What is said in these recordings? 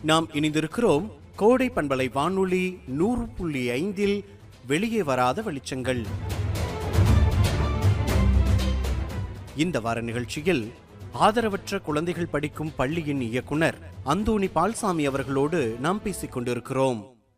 நாம் இணைந்திருக்கிறோம் கோடை பண்பலை வானொலி நூறு புள்ளி ஐந்தில் வெளியே வராத வெளிச்சங்கள் இந்த வார நிகழ்ச்சியில் ஆதரவற்ற குழந்தைகள் படிக்கும் பள்ளியின் இயக்குனர் அந்தோணி பால்சாமி அவர்களோடு நாம் பேசிக் கொண்டிருக்கிறோம்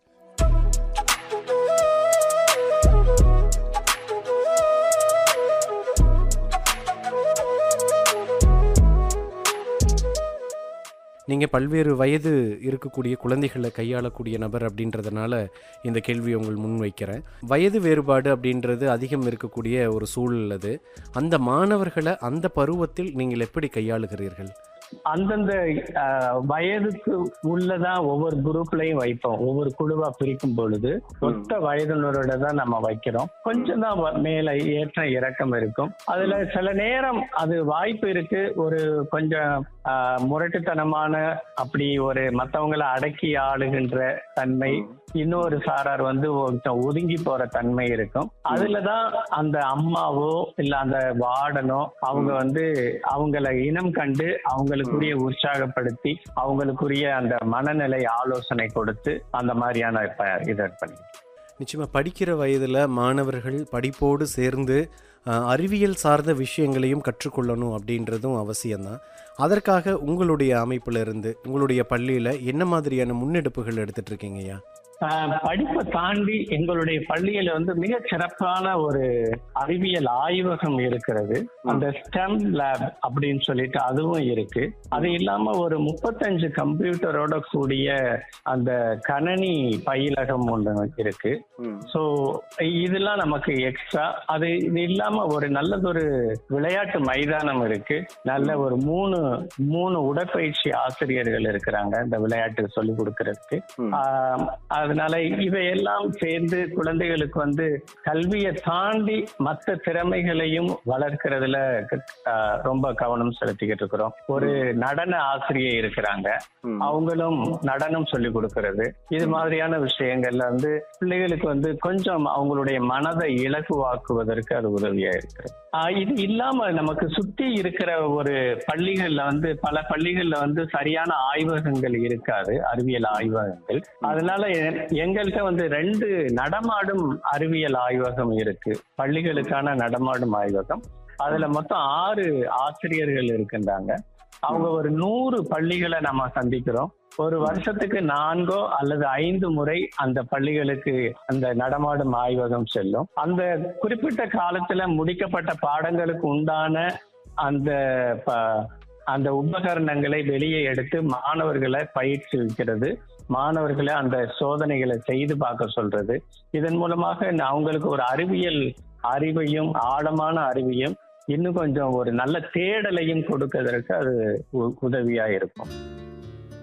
நீங்கள் பல்வேறு வயது இருக்கக்கூடிய குழந்தைகளை கையாளக்கூடிய நபர் அப்படின்றதுனால இந்த கேள்வி உங்கள் முன் வைக்கிறேன் வயது வேறுபாடு அப்படின்றது அதிகம் இருக்கக்கூடிய ஒரு சூழல் அது அந்த மாணவர்களை அந்த பருவத்தில் நீங்கள் எப்படி கையாளுகிறீர்கள் அந்தந்த அஹ், வயதுக்கு உள்ளதான் ஒவ்வொரு குரூப்லயும் வைப்போம் ஒவ்வொரு குழுவா பிரிக்கும் பொழுது ஒத்த வயதினரோட தான் நம்ம வைக்கிறோம் கொஞ்சம் தான் வ- மேல ஏற்றம் இறக்கம் இருக்கும் அதுல சில நேரம் அது வாய்ப்பு இருக்கு ஒரு கொஞ்சம் அஹ், முரட்டுத்தனமான அப்படி ஒரு மத்தவங்களை அடக்கி ஆளுகின்ற தன்மை இன்னொரு சாரார் வந்து ஒருத்தன் ஒதுங்கி போற தன்மை இருக்கும் அதுலதான் அந்த அம்மாவோ இல்ல அந்த வார்டனோ அவங்க வந்து அவங்கள இனம் கண்டு அவங்களுக்குரிய உற்சாகப்படுத்தி அவங்களுக்குரிய அந்த மனநிலை ஆலோசனை கொடுத்து அந்த மாதிரியான இப்ப இதை பண்ணி நிச்சயமாக படிக்கிற வயதில் மாணவர்கள் படிப்போடு சேர்ந்து அஹ், அறிவியல் சார்ந்த விஷயங்களையும் கற்றுக்கொள்ளணும் அப்படின்றதும் அவசியம்தான் அதற்காக உங்களுடைய அமைப்புல இருந்து உங்களுடைய பள்ளியில் என்ன மாதிரியான முன்னெடுப்புகள் எடுத்துட்டு இருக்கீங்கய்யா ஆஹ் படிப்பை தாண்டி எங்களுடைய பள்ளியில வந்து மிக சிறப்பான ஒரு அறிவியல் ஆய்வகம் இருக்கிறது அந்த ஸ்டெம் லேப் அப்படின்னு சொல்லிட்டு அதுவும் இருக்கு அது இல்லாம ஒரு முப்பத்தஞ்சு கம்ப்யூட்டரோட கூடிய அந்த கணனி பயிலகம் ஒன்று இருக்கு சோ இதெல்லாம் நமக்கு எக்ஸ்ட்ரா அது இது இல்லாம ஒரு நல்லதொரு விளையாட்டு மைதானம் இருக்கு நல்ல ஒரு மூணு மூணு உடற்பயிற்சி ஆசிரியர்கள் இருக்கிறாங்க இந்த விளையாட்டு சொல்லி கொடுக்கறதுக்கு ஆஹ் அதனால இவையெல்லாம் சேர்ந்து குழந்தைகளுக்கு வந்து கல்வியை தாண்டி மற்ற திறமைகளையும் வளர்க்கறதுல ஆஹ் ரொம்ப கவனம் செலுத்திக்கிட்டு இருக்கிறோம் ஒரு நடன ஆசிரியை இருக்கிறாங்க அவங்களும் நடனம் சொல்லி கொடுக்கறது இது மாதிரியான விஷயங்கள்ல வந்து பிள்ளைகளுக்கு வந்து கொஞ்சம் அவங்களுடைய மனதை இலகுவாக்குவதற்கு அது உதவியா இருக்கு ஆஹ் இது இல்லாம நமக்கு சுத்தி இருக்கிற ஒரு பள்ளிகள்ல வந்து பல பள்ளிகள்ல வந்து சரியான ஆய்வகங்கள் இருக்காது அறிவியல் ஆய்வகங்கள் அதனால எ- எங்கள்கிட்ட வந்து ரெண்டு நடமாடும் அறிவியல் ஆய்வகம் இருக்கு பள்ளிகளுக்கான நடமாடும் ஆய்வகம் அதுல மொத்தம் ஆறு ஆசிரியர்கள் இருக்கின்றாங்க அவங்க ஒரு நூறு பள்ளிகளை நம்ம சந்திக்கிறோம் ஒரு வருஷத்துக்கு நான்கோ அல்லது ஐந்து முறை அந்த பள்ளிகளுக்கு அந்த நடமாடும் ஆய்வகம் செல்லும் அந்த குறிப்பிட்ட காலத்துல முடிக்கப்பட்ட பாடங்களுக்கு உண்டான அந்த ப- அந்த உபகரணங்களை வெளியே எடுத்து மாணவர்களை பயிற்சிக்கிறது மாணவர்களை அந்த சோதனைகளை செய்து பார்க்க சொல்றது இதன் மூலமாக அவங்களுக்கு ஒரு அறிவியல் அறிவையும் ஆழமான அறிவையும் இன்னும் கொஞ்சம் ஒரு நல்ல தேடலையும் கொடுக்கறதற்கு அது உ- உதவியா இருக்கும்